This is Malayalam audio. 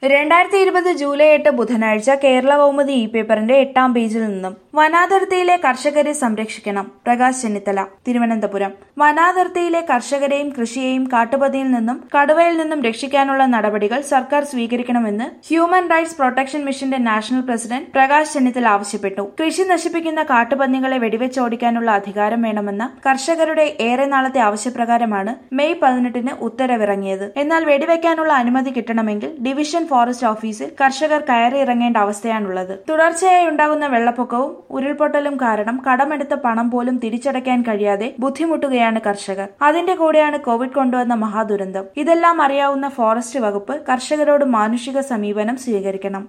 രണ്ടായിരത്തി ഇരുപത് ജൂലൈ എട്ട് ബുധനാഴ്ച കേരള കൗമുദി ഇ പേപ്പറിന്റെ എട്ടാം പേജിൽ നിന്നും വനാതിർത്തിയിലെ കർഷകരെ സംരക്ഷിക്കണം പ്രകാശ് ചെന്നിത്തല തിരുവനന്തപുരം വനാതിർത്തിയിലെ കർഷകരെയും കൃഷിയെയും കാട്ടുപതിയിൽ നിന്നും കടുവയിൽ നിന്നും രക്ഷിക്കാനുള്ള നടപടികൾ സർക്കാർ സ്വീകരിക്കണമെന്ന് ഹ്യൂമൻ റൈറ്റ്സ് പ്രൊട്ടക്ഷൻ മിഷന്റെ നാഷണൽ പ്രസിഡന്റ് പ്രകാശ് ചെന്നിത്തല ആവശ്യപ്പെട്ടു കൃഷി നശിപ്പിക്കുന്ന കാട്ടുപന്നികളെ വെടിവെച്ചോടിക്കാനുള്ള അധികാരം വേണമെന്ന കർഷകരുടെ ഏറെ നാളത്തെ ആവശ്യപ്രകാരമാണ് മെയ് പതിനെട്ടിന് ഉത്തരവിറങ്ങിയത് എന്നാൽ വെടിവെക്കാനുള്ള അനുമതി കിട്ടണമെങ്കിൽ ഡിവിഷൻ ഫോറസ്റ്റ് ഓഫീസിൽ കർഷകർ കയറി ഇറങ്ങേണ്ട അവസ്ഥയാണുള്ളത് തുടർച്ചയായി ഉണ്ടാകുന്ന വെള്ളപ്പൊക്കവും ഉരുൾപൊട്ടലും കാരണം കടമെടുത്ത പണം പോലും തിരിച്ചടയ്ക്കാൻ കഴിയാതെ ബുദ്ധിമുട്ടുകയാണ് കർഷകർ അതിന്റെ കൂടെയാണ് കോവിഡ് കൊണ്ടുവന്ന മഹാദുരന്തം ഇതെല്ലാം അറിയാവുന്ന ഫോറസ്റ്റ് വകുപ്പ് കർഷകരോട് മാനുഷിക സമീപനം സ്വീകരിക്കണം